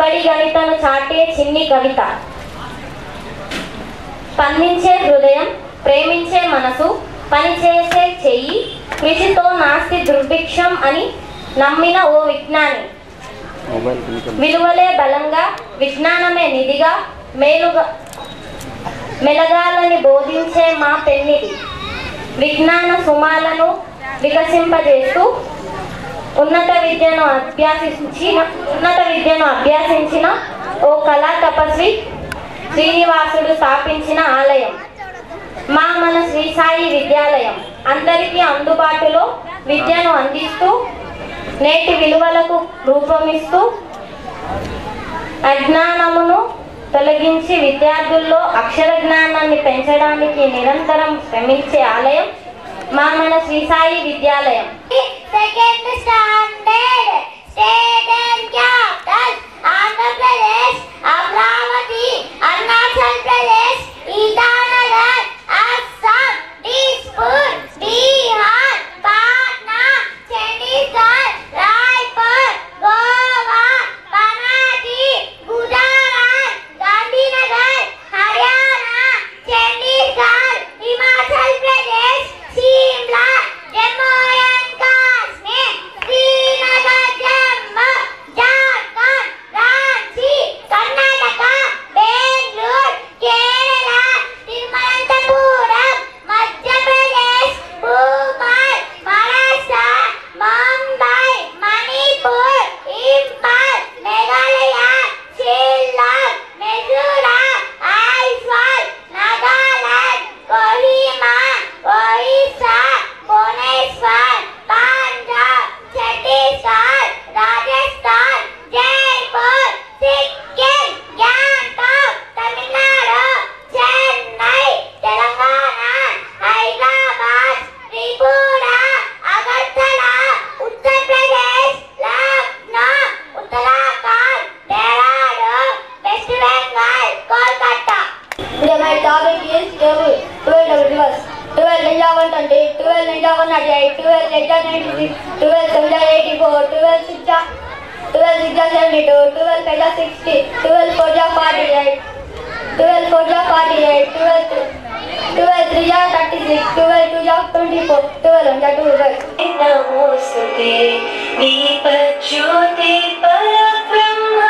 బడి గణితను చాటే చిన్ని కవిత స్పందించే హృదయం ప్రేమించే మనసు పనిచేసే చెయ్యి కృషితో నాస్తి దుర్భిక్షం అని నమ్మిన ఓ విజ్ఞాని విలువలే బలంగా విజ్ఞానమే నిధిగా మేలుగా మెలగాలని బోధించే మా పెన్నిది విజ్ఞాన సుమాలను వికసింపజేస్తూ ఉన్నత విద్యను అభ్యసించిన ఉన్నత విద్యను అభ్యసించిన ఓ కళా తపస్వి శ్రీనివాసుడు స్థాపించిన ఆలయం మా మన శ్రీ సాయి విద్యాలయం అందరికీ అందుబాటులో విద్యను అందిస్తూ నేటి విలువలకు రూపమిస్తూ అజ్ఞానమును తొలగించి విద్యార్థుల్లో అక్షర జ్ఞానాన్ని పెంచడానికి నిరంతరం శ్రమించే ఆలయం మా మన శ్రీ సాయి విద్యాలయం Second standard, state and capital, Andhra Pradesh, Amravati, Arunachal Pradesh, Itanagar, Assam, Dispur, Bihar, Patna, Chandigarh, Raipur, Goa, Panaji, Gujarat, Gandhinagar, Haryana, Chandigarh, Himachal Pradesh, Shimla, Jammu and Kashmir, Srinagar, Jammu, Jharkhand, Ranchi, Karnataka, Bangalore, Kerala, Tiruvananthapuram, Madhya Pradesh, Bhopal, Maharashtra, Mumbai, Manipur, Impal, Meghalaya, Shillong, Mizoram, Aizawl, Nagaland, Kohima, Orissa, Bhubaneswar, Punjab, Chhattisgarh, Rajasthan, Jaipur, Sikkim, Gangtok, Tamil Nadu, Chennai, Telangana, Hyderabad, Tripura, Agartala, Uttar Pradesh, Lucknow, Uttarakhand, Dehradun, West Bengal, Kolkata. Today my topic is table. 12 double reverse. 12 ninja 120, 12 ninja 198, 12 ninja 96, 12 seven 84, 12 six 12 six 72, 12 five 60, 12 four 48, 12 four 48, 12 12 three 36, 12 two 24, 12 one 2 right. नमोस्तुते दीपज्योति परब्रह्म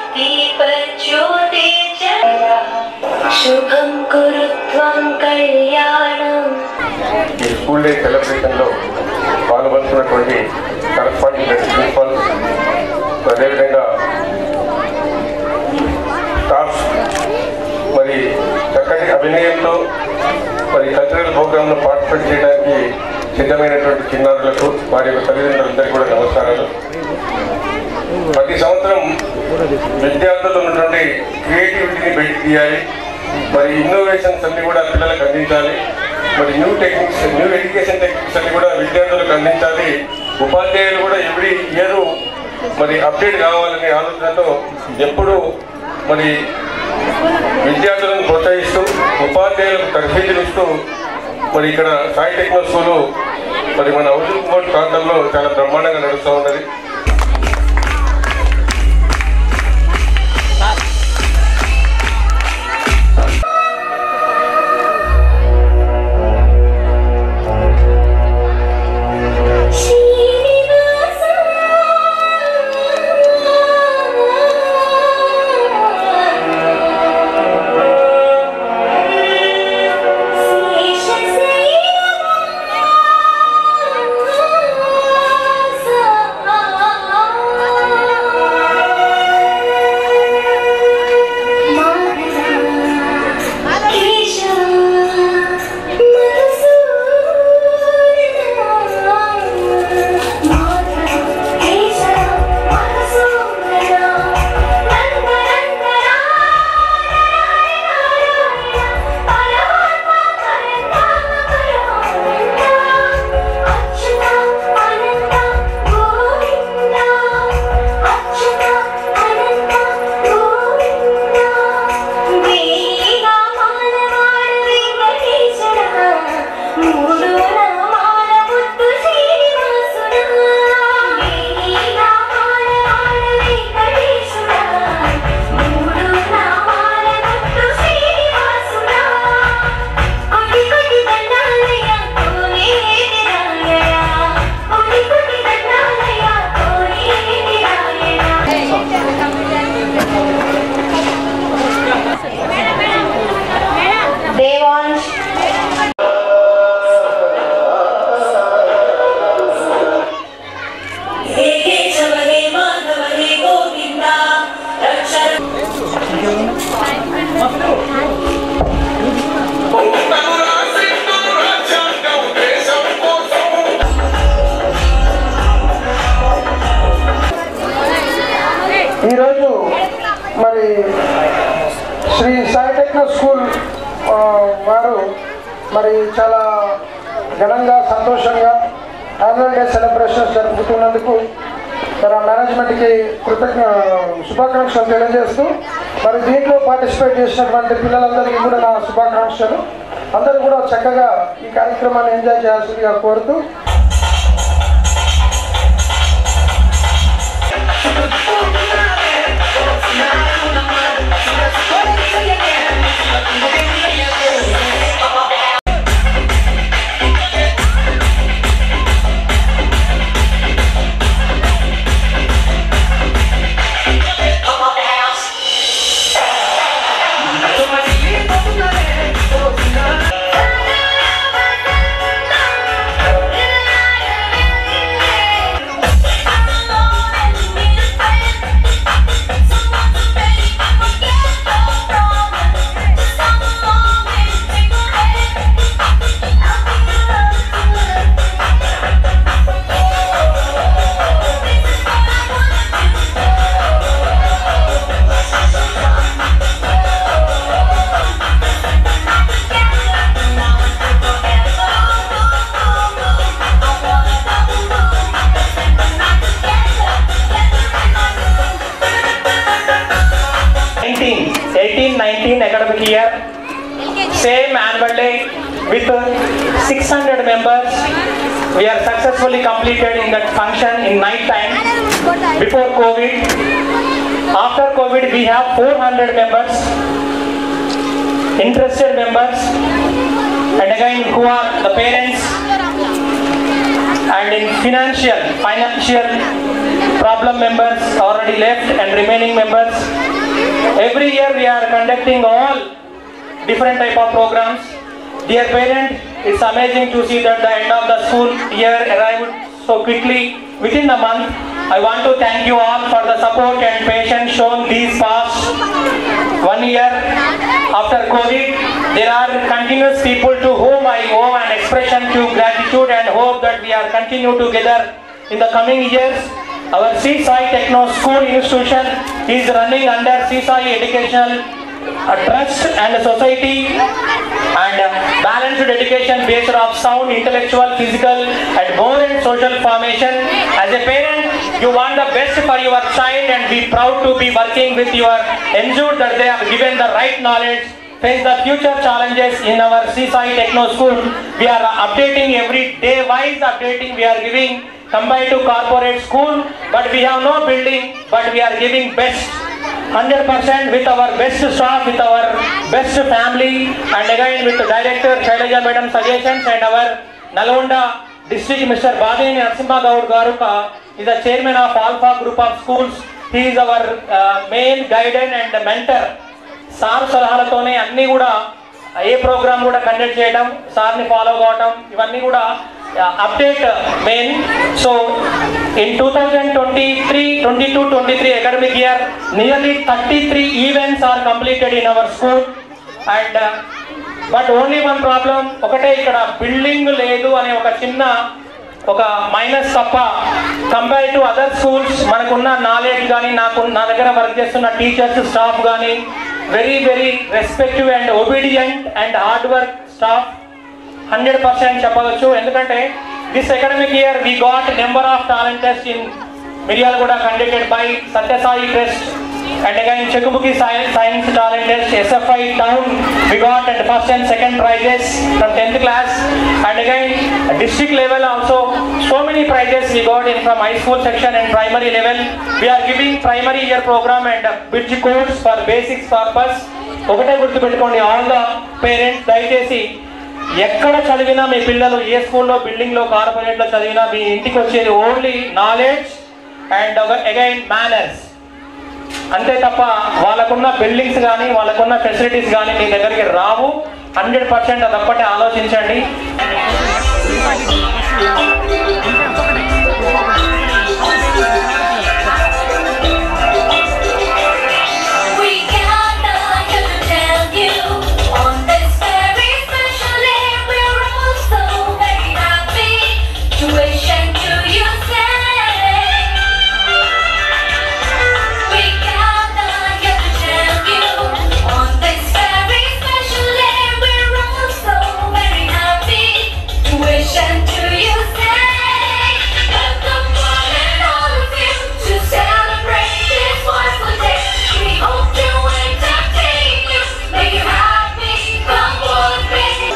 दीपज्योति जरा शुभं कुरु त्वं कल्याणम् ఈ school day సెలబ్రేషన్లో పాల్గొంటున్నటువంటి కరస్పాండింగ్ ప్రిన్సిపల్ అదేవిధంగా స్టాఫ్ మరి చక్కటి అభినయంతో మరి కల్చరల్ ప్రోగ్రాంలో పార్టిసిపేట్ చేయడానికి సిద్ధమైనటువంటి చిన్నారులకు వారి యొక్క తల్లిదండ్రులందరికీ కూడా నమస్కారాలు ప్రతి సంవత్సరం విద్యార్థులు ఉన్నటువంటి క్రియేటివిటీని బయటికి తీయాలి మరి ఇన్నోవేషన్స్ అన్ని కూడా పిల్లలకు అందించాలి మరి new techniques new education techniques అన్ని కూడా విద్యార్థులకు అందించాలి ఉపాధ్యాయులు కూడా ఎవ్రీ ఇయర్ మరి అప్డేట్ కావాలనే ఆలోచనతో ఎప్పుడు మరి విద్యార్థులను ప్రోత్సహిస్తూ ఉపాధ్యాయులకు తరఫీదులు ఇస్తూ మరి ఇక్కడ సాయి టెక్నో స్కూలు మరి మన హౌసింగ్ బోర్డ్ ప్రాంతంలో చాలా బ్రహ్మాండంగా నడుస్తూ ఉన్నది శ్రీనివాస ఈరోజు మరి శ్రీ సాయి టెక్నో స్కూల్ ఆ, వారు మరి చాలా ఘనంగా సంతోషంగా యాన్యువల్ డే సెలబ్రేషన్స్ జరుపుతున్నందుకు మరి ఆ మేనేజ్మెంట్కి కృతజ్ఞ శుభాకాంక్షలు తెలియజేస్తూ మరి దీంట్లో పార్టిసిపేట్ చేసినటువంటి పిల్లలందరికీ కూడా నా శుభాకాంక్షలు అందరూ కూడా చక్కగా ఈ కార్యక్రమాన్ని ఎంజాయ్ చేయాల్సిందిగా కోరుతూ Nineteen, eighteen, nineteen academic year, same annual day with uh, 600 members. We are successfully completed in that function in night time before COVID. After COVID, we have 400 members, interested members, and again who are the parents and in financial financial problem members already left and remaining members every year we are conducting all different type of programs dear parent it's amazing to see that the end of the school year arrived so quickly within the month i want to thank you all for the support and patience shown these past one year after covid there are continuous people to whom i owe an expression to gratitude and hope that we are continue together in the coming years our Seaside Techno School institution is running under Seaside Educational uh, Trust and Society and uh, balanced education based of sound intellectual, physical and more and social formation. As a parent, you want the best for your child and be proud to be working with your ensure that they have given the right knowledge face the future challenges in our Seaside Techno School. We are updating every day wise updating we are giving compared to corporate school but we have no building but we are giving best 100% with our best staff with our best family and again with the director Shailaja madam suggestions and our Nalgonda district Mr. Badini Narasimha Gaur Garuka is the chairman of Alpha group of schools. He is our uh, main guidance and mentor. Sir సలహాలతోనే అన్నీ కూడా ఏ programme కూడా conduct చేయడం సార్ని follow కావడం ఇవన్నీ కూడా update main so in two thousand twenty three twenty two twenty three academic year nearly thirty three events are completed in our school and but only one problem ఒకటే ఇక్కడ building లేదు అనే ఒక చిన్న ఒక మైనస్ తప్ప కంపేర్ టు అదర్ స్కూల్స్ మనకున్న knowledge కానీ నాకు నా దగ్గర వర్క్ చేస్తున్న టీచర్స్ స్టాఫ్ కానీ very very respective and obedient and hard work staff hundred percent చెప్పవచ్చు ఎందుకంటే this academic year we got number of talent test in Miryalaguda conducted by Sathya Sai trust and again Chekubuki Science, Science Talent Test SFI Town we got at first and second prizes from 10th class and again district level also so many prizes we got in from high school section and primary level we are giving primary year program and bridge course for basics purpose ఒకటే గుర్తుపెట్టుకోండి all the parents దయచేసి ఎక్కడ చదివినా మీ పిల్లలు ఏ స్కూల్లో బిల్డింగ్లో కార్పొరేట్లో చదివినా మీ ఇంటికి వచ్చేది only knowledge and again manners అంతే తప్ప వాళ్ళకున్న బిల్డింగ్స్ కానీ వాళ్ళకున్న ఫెసిలిటీస్ కానీ మీ దగ్గరికి రావు హండ్రెడ్ పర్సెంట్ అదొక్కటే ఆలోచించండి We got nothing to tell you on this very special day. We're all so very happy to wish and to you say. We you say? Welcome one and all of you to celebrate this wonderful day. We hope to entertain you, make you happy. Come on, baby.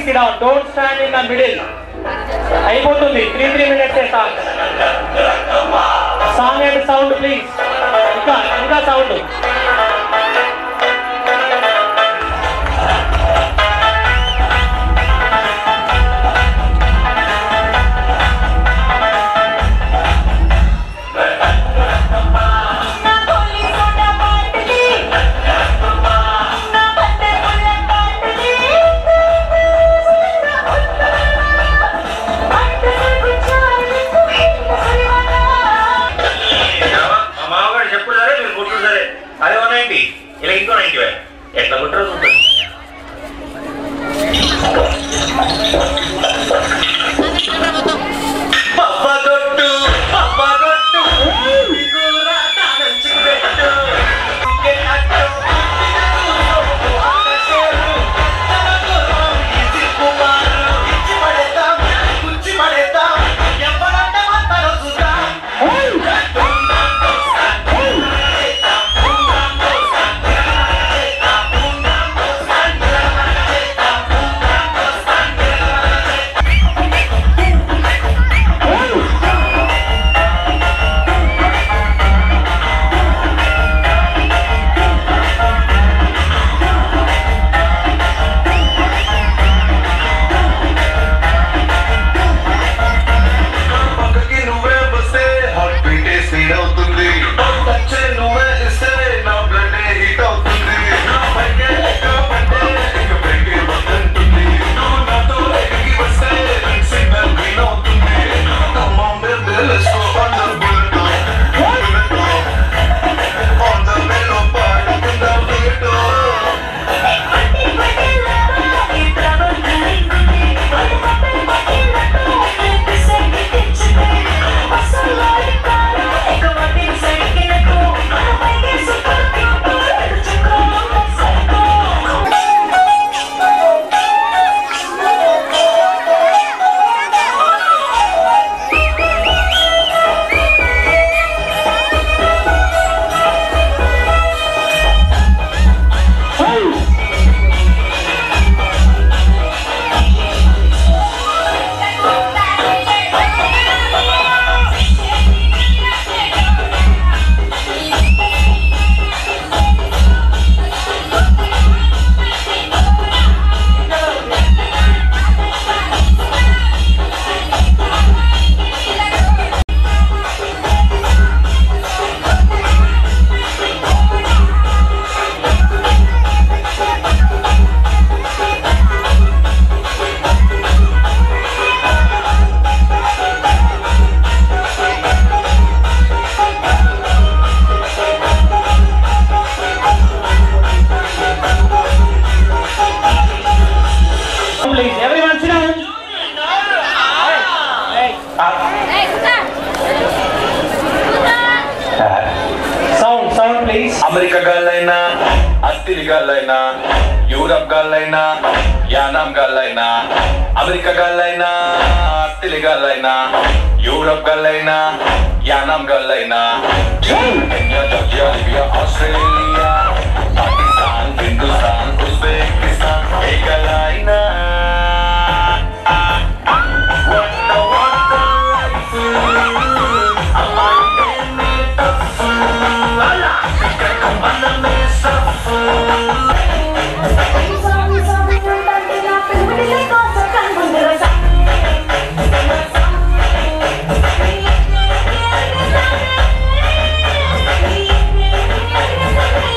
Sit down don't stand in the middle అయిపోతుంది three three minutes song song and sound please ఇంకా ఇంకా sound మా మామగారు చెప్పుడు సరే మీరు కుట్టు సరే అదే వన్ నైన్టీ ఇలా ఇంకో నైన్టీ ఎట్లా కుట్టరు ఉంటుంది పప్పగొట్టు పప్పగొట్టు కూర కానంచి పెట్టు ఇంకెన్నట్టు పక్కకి నువ్వే వస్తే హార్ట్ బీట్ స్పీడ్ అవుతుంది టచ్ నువ్వే ఇస్తే నా బ్లడ్ హీట్ అవుతుంది నా పైకే లెక్క పట్టే ఇక బ్రేక్ వద్దంటుంది నువ్వు నాతో ఎగిరి వస్తే సిగ్నల్ గ్రీన్ అవుతుంది Come on baby let's go on the bullet bullet on the mellow part in the bullet please ఎవరి sit down. Sound sound please America గాళ్ళైనా అత్తిలి గాళ్ళైనా యూరప్ గాళ్ళైనా యానాం గాళ్ళైనా అమెరికా గాళ్ళైనా అత్తిలి గాళ్ళైనా యూరప్ గాళ్ళైనా యానాం గాళ్ళైనా Kenya Georgia Libya Australia Pakistan Hindustan Uzbekistan ఏ గాళ్ళైనా What a wonderful life. I'm Thank you.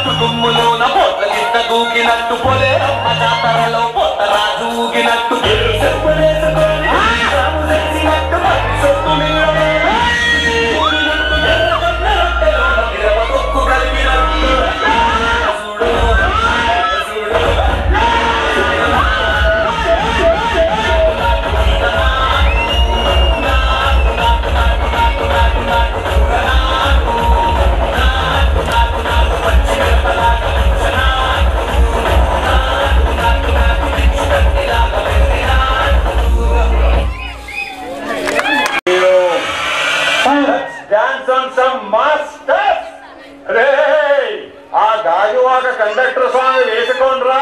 ఊగినట్టు దుమ్ములోన పొట్ల గిట్ట దూకినట్టు పొలే అమ్మ జాతరలో పొట్ట రాజు ఊగినట్టు చెప్పులేసుకొని రాము తెచ్చినట్టు మట్టి సొట్టు నిలబడి ఊరినట్టు ఎర్ర కొట్ల రొట్టెలోన మిరప తొక్కు కలిపినట్టు చూడు చూడు డాన్స్ ఆన్ సమ్ మాస్టర్స్ రే ఆ గాజువాక కండక్టర్ సాంగ్ వేసుకోనరా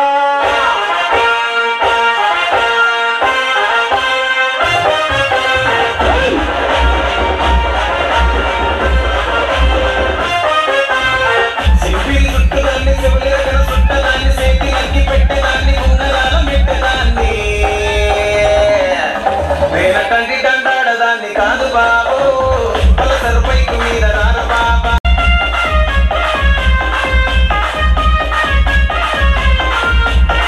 సింపిల్ చుట్టదాన్ని శివలిరకన చుట్టదాన్ని సేతి నగ్గి పెట్టేదాన్ని ఉంగరాల మెట్టదాన్ని వేల కంటి దండాడదాన్ని కాదు బాబు పలసరు పైకు మీద రార బాబా Thank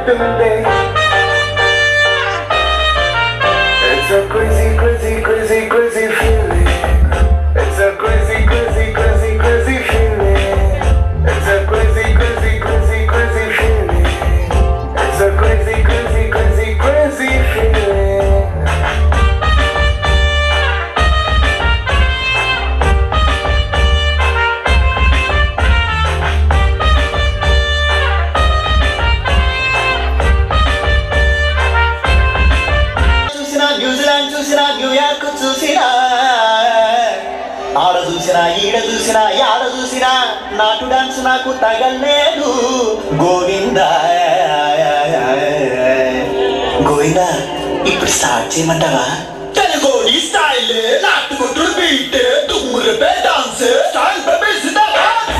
ఉంటుంది It's a crazy, crazy, crazy, crazy feeling. It's a crazy, crazy, crazy, crazy feeling. It's a crazy, crazy, crazy, crazy feeling. It's a crazy, crazy, crazy, crazy feeling. చూసినా న్యూజిలాండ్ చూసినా New York చూసినా ఆడ చూసినా ఈడ చూసినా యాడ చూసినా నాటు డాన్స్ నాకు తగలేదు గోవింద గోవింద ఇప్పుడు స్టార్ట్ చేయమంటావా తెలుగోడి స్టైల్ నాటుకుంటుడు బీట్ తుమ్మురు పే డాన్స్ స్టైల్ పే జిందాబాద్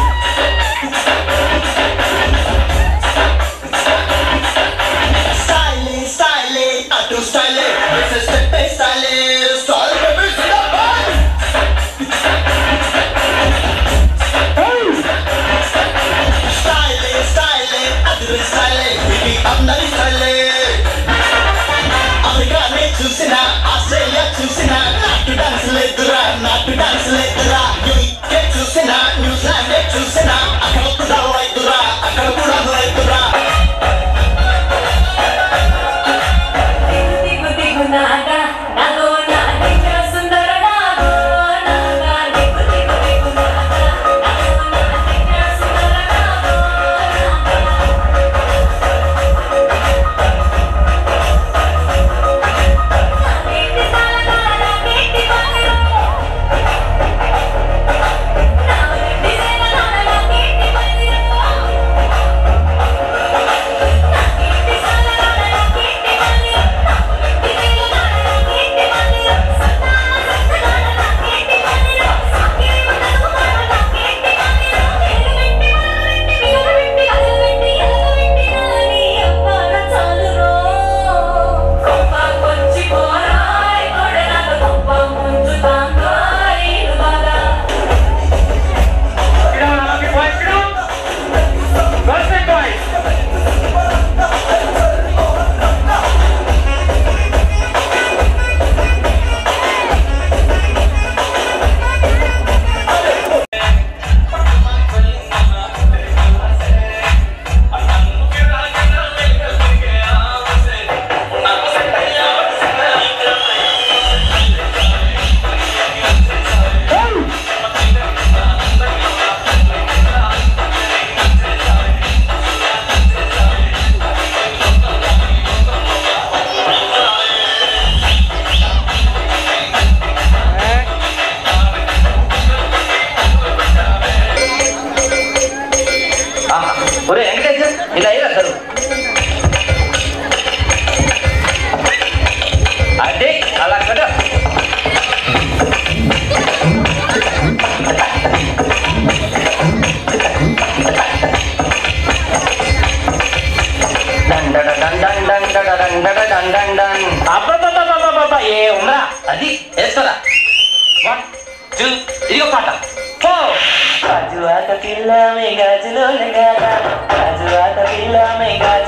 Styling, styling, I do styling. This is the best styling. Style baby, styling. Styling, styling, I do styling. Baby, I'm not styling. అమెరికానే చూసినా ఆస్ట్రేలియా చూసినా నాటు డాన్స్ లేదురా నాటు డాన్స్ లేదురా యూకే చూసినా న్యూజిలాండ్ చూసినా అక్కడ కూడా లేదురా అక్కడ కూడా లేదురా దిగు దిగు నాగా నాగో నా నిజ సుందర నాగో నాగా దిగు దిగు దిగు నాగా నాగో నా నిజ సుందర నాగో నాగేటి సాలా నాగేటి బాయో నాగేటి సాలా నాగేటి బాయో నాగేటి సాలా నాగేటి బాయో Sit down, all of you boys, sit down. Girls and boys. ఒరే వెంకటేశ్వర్ ఇలా అయ్యారు అసలు అదే అలా కదా అబ్బబ్బబ్బబ్బబ్బబ్బ, ఏ ఉందా అది వేసుకోరా వన్ టూ ఇదిగో పాట ఫోర్ గాజు ఆట పిల్ల మీ గాజులో గాజు ఆట పిల్ల మీ గాజు